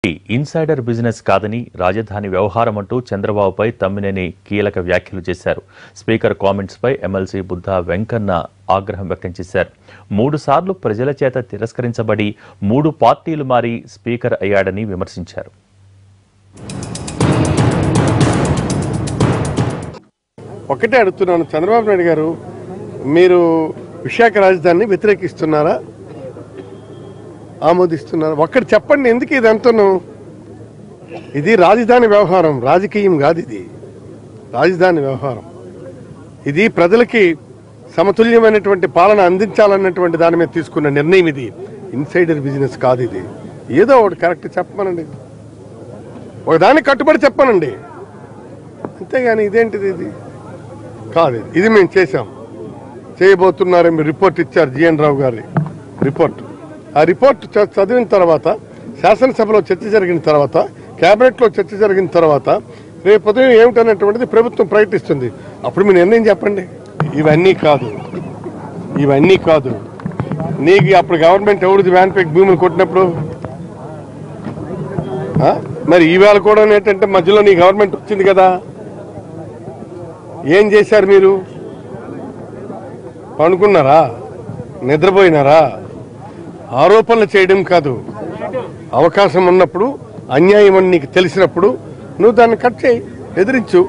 Insider business కాదని రాజధాని వ్యవహారం అంటూ చంద్రబాబుపై తమ్మినేని కీలక వ్యాఖ్యలు చేశారు స్పీకర్ కామెంట్స్ పై ఎమ్మెల్సీ బుద్ధా వెంకన్న ఆగ్రహం వ్యక్తం చేశారు మూడు సార్లు ప్రజల చేత తిరస్కరించబడి మూడు పార్టీలు మారి స్పీకర్ అయ్యాడని విమర్శించారు ఒకటే అడుగుతున్నాను చంద్రబాబు నాయుడు గారు మీరు విశాఖ రాజధానిని వ్యతిరేకిస్తున్నారా ఆమోదిస్తున్నారా ఒక్కటి చెప్పండి ఎందుకు ఇది అంతను ఇది రాజధాని వ్యవహారం రాజకీయం కాదు ఇది రాజధాని వ్యవహారం ఇది ప్రజలకి సమతుల్యమైనటువంటి పాలన అందించాలన్నటువంటి దాని మీద తీసుకున్న నిర్ణయం ఇది ఇన్సైడర్ బిజినెస్ కాదు ఇది ఏదో ఒకటి కరెక్ట్ చెప్పమనండి ఒకదానికి కట్టుబడి చెప్పనండి అంతేగాని ఇదేంటిది ఇది కాదు ఇది. ఇది మేము చేశాం చేయబోతున్నారని మీరు రిపోర్ట్ ఇచ్చారు జిఎన్ రావు గారి రిపోర్ట్ ఆ రిపోర్ట్ చ- చదివిన తర్వాత శాసనసభలో చర్చ జరిగిన తర్వాత కేబినెట్లో చర్చ జరిగిన తర్వాత రేపు ఉదయం ఏమిటన్నటువంటిది ప్రభుత్వం ప్రకటిస్తుంది అప్పుడు మీరు నిర్ణయం చెప్పండి ఇవన్నీ కాదు ఇవన్నీ కాదు నీకు అప్పుడు గవర్నమెంట్ ఎవరిది వ్యాన్ పెక్ భూములు కొట్టినప్పుడు ఆ? మరి ఈవేళ కూడా ఏంటంటే మధ్యలో నీ గవర్నమెంట్ వచ్చింది కదా ఏం చేశారు మీరు పనుకున్నారా నిద్రపోయినారా ఆరోపణలు చేయడం కాదు అవకాశం ఉన్నప్పుడు అన్యాయం అని నీకు తెలిసినప్పుడు నువ్వు దాన్ని కట్ చేయి ఎదిరించు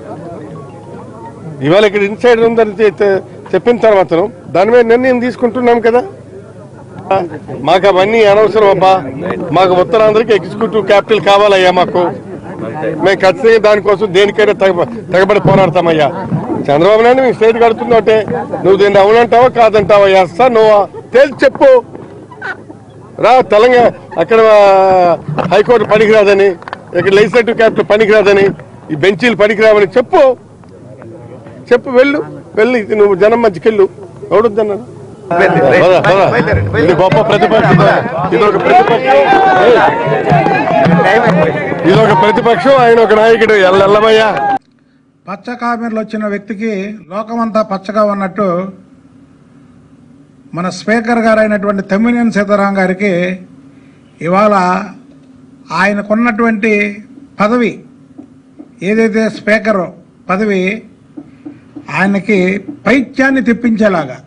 ఇవాళ ఇక్కడ ఇన్సైడర్ ఉందని చె- చె- చెప్పిన తర్వాత దాని మీద నిర్ణయం తీసుకుంటున్నాం కదా మాకు అవన్నీ అనవసరం అబ్బా మాకు ఉత్తరాంధ్రకి ఎగ్జిక్యూటివ్ క్యాపిటల్ కావాలయ్యా మాకు మేము ఖచ్చితంగా దానికోసం దేనికైనా తెగ- తెగబడి పోరాడతామయ్యా చంద్రబాబు నాయుడు మేము స్టేట్ కడుతుందంటే నువ్వు దీన్ని అవునంటావా కాదంటావా సార్ నువ్వు తేల్చి చెప్పు రా తెలంగాణ అక్కడ హైకోర్టు పనికిరాదని ఇక్కడ లెజిస్లేటివ్ క్యాపిటల్ పనికిరాదని ఈ బెంచీలు పనికిరావని చెప్పు చెప్పు వెళ్ళు వెళ్ళి నువ్వు జనం మధ్యకెళ్ళు ఎవడొద్దన్నాడు పద, పద. ఇది గొప్ప ప్రతిపక్షం ఇది ఒక ప్రతిపక్షం ఇది ఒక ప్రతిపక్షం ఆయన ఒక నాయకుడు ఎల్లమ్మయ్యా పచ్చ కామెర్లు వచ్చిన వ్యక్తికి లోకమంతా పచ్చగా ఉన్నట్టు మన స్పీకర్ గారు అయినటువంటి తమ్మినేని సీతారాం గారికి ఇవాళ ఆయనకున్నటువంటి పదవి ఏదైతే స్పీకర్ పదవి ఆయనకి పైత్యాన్ని తెప్పించేలాగా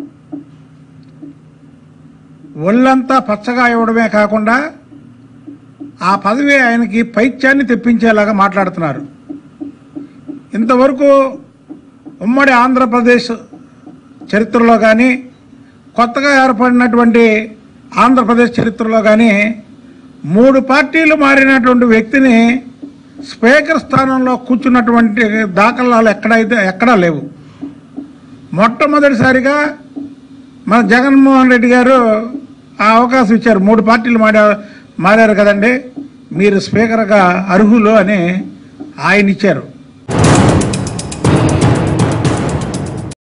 ఒళ్ళంతా పచ్చగా ఇవ్వడమే కాకుండా ఆ పదవి ఆయనకి పైత్యాన్ని తెప్పించేలాగా మాట్లాడుతున్నారు ఇంతవరకు ఉమ్మడి ఆంధ్రప్రదేశ్ చరిత్రలో కానీ కొత్తగా ఏర్పడినటువంటి ఆంధ్రప్రదేశ్ చరిత్రలో కానీ మూడు పార్టీలు మారినటువంటి వ్యక్తిని స్పీకర్ స్థానంలో కూర్చున్నటువంటి దాఖలాలు ఎక్కడైతే ఎక్కడా లేవు మొట్టమొదటిసారిగా మన జగన్మోహన్ రెడ్డి గారు ఆ అవకాశం ఇచ్చారు మూడు పార్టీలు మారా మారారు కదండి మీరు స్పీకర్గా అర్హులు అని ఆయన ఇచ్చారు